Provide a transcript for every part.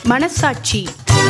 மனசாட்சி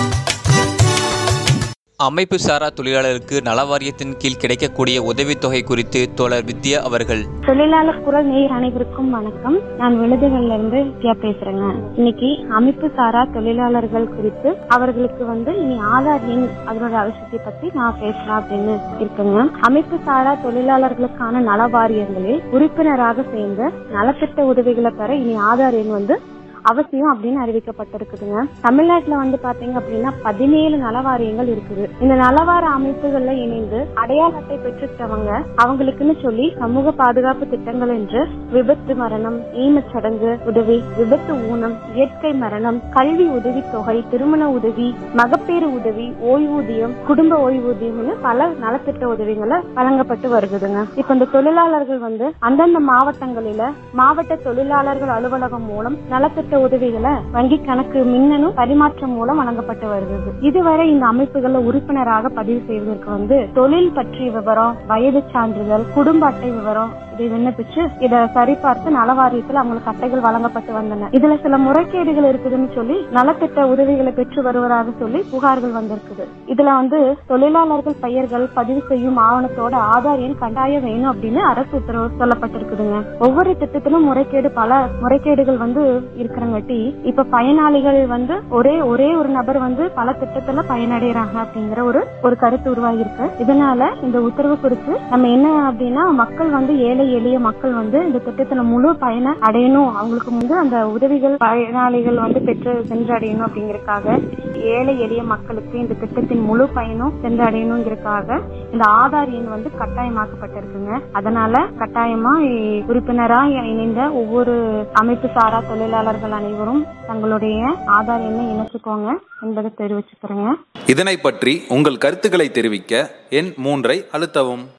அமைப்பு சாரா தொழிலாளருக்கு நலவாரியத்தின் கீழ் கிடைக்கக்கூடிய உதவித்தொகை குறித்து தோழர் வித்யா அவர்கள் தொழிலாளர் குரல் நேயர் அனைவருக்கும் வணக்கம் நான் விழுதுகள்ல இருந்து வித்யா பேசுறேங்க இன்னைக்கு அமைப்பு சாரா தொழிலாளர்கள் குறித்து அவர்களுக்கு வந்து இனி ஆதார் எண் அதனோட அவசியத்தை பத்தி நான் பேசலாம் அப்படின்னு இருக்குங்க அமைப்பு சாரா தொழிலாளர்களுக்கான நல வாரியங்களில் உறுப்பினராக சேர்ந்து நலத்திட்ட உதவிகளை பெற இனி ஆதார் எண் வந்து அவசியம் அப்படின்னு அறிவிக்கப்பட்டிருக்குதுங்க தமிழ்நாட்டுல வந்து பாத்தீங்க அப்படின்னா பதினேழு நலவாரியங்கள் இருக்குது இந்த நலவார அமைப்புகள்ல இணைந்து அடையாள அட்டை பெற்றுட்டவங்க அவங்களுக்குன்னு சொல்லி சமூக பாதுகாப்பு திட்டங்கள் என்று விபத்து மரணம் ஈமச் சடங்கு உதவி விபத்து ஊனம் இயற்கை மரணம் கல்வி உதவி தொகை திருமண உதவி மகப்பேறு உதவி ஓய்வூதியம் குடும்ப ஓய்வூதியம்னு பல நலத்திட்ட உதவிகளை வழங்கப்பட்டு வருகுதுங்க இப்ப இந்த தொழிலாளர்கள் வந்து அந்தந்த மாவட்டங்களில மாவட்ட தொழிலாளர்கள் அலுவலகம் மூலம் நலத்திட்ட உதவிகளை வங்கி கணக்கு மின்னணு பரிமாற்றம் மூலம் வழங்கப்பட்டு வருகிறது இதுவரை இந்த அமைப்புகள்ல உறுப்பினராக பதிவு செய்வதற்கு வந்து தொழில் பற்றிய விவரம் வயது சான்றிதழ் குடும்ப அட்டை விவரம் இதை விண்ணப்பிச்சு இதை சரிபார்த்து நலவாரியத்தில் அவங்களுக்கு அட்டைகள் வழங்கப்பட்டு வந்தன இதுல சில முறைகேடுகள் இருக்குதுன்னு சொல்லி நலத்திட்ட உதவிகளை பெற்று வருவதாக சொல்லி புகார்கள் வந்திருக்குது இதுல வந்து தொழிலாளர்கள் பெயர்கள் பதிவு செய்யும் ஆவணத்தோட ஆதார் எண் கட்டாயம் வேணும் அப்படின்னு அரசு உத்தரவு சொல்லப்பட்டிருக்குதுங்க ஒவ்வொரு திட்டத்திலும் முறைகேடு பல முறைகேடுகள் வந்து இருக்கிறங்காட்டி இப்ப பயனாளிகள் வந்து ஒரே ஒரே ஒரு நபர் வந்து பல திட்டத்துல பயனடைறாங்க அப்படிங்கிற ஒரு ஒரு கருத்து உருவாகி இருக்கு இதனால இந்த உத்தரவு குறித்து நம்ம என்ன அப்படின்னா மக்கள் வந்து ஏழை எளிய மக்கள் வந்து இந்த திட்டத்துல முழு பயனை அடையணும் அவங்களுக்கு வந்து அந்த உதவிகள் பயனாளிகள் வந்து பெற்று சென்றடையணும் அப்படிங்கறதுக்காக ஏழை எளிய மக்களுக்கு இந்த திட்டத்தின் முழு பயனும் சென்றடையணுங்கிறதுக்காக இந்த ஆதார் எண் வந்து கட்டாயமாக்கப்பட்டிருக்குங்க அதனால கட்டாயமா இ- உறுப்பினரா இணைந்த ஒவ்வொரு அமைப்பு சாரா தொழிலாளர்கள் அனைவரும் தங்களுடைய ஆதார் எண்ணை இணைச்சுக்கோங்க என்பதை தெரிவிச்சுக்கிறேங்க இதனை பற்றி உங்கள் கருத்துக்களை தெரிவிக்க எண் மூன்றை அழுத்தவும்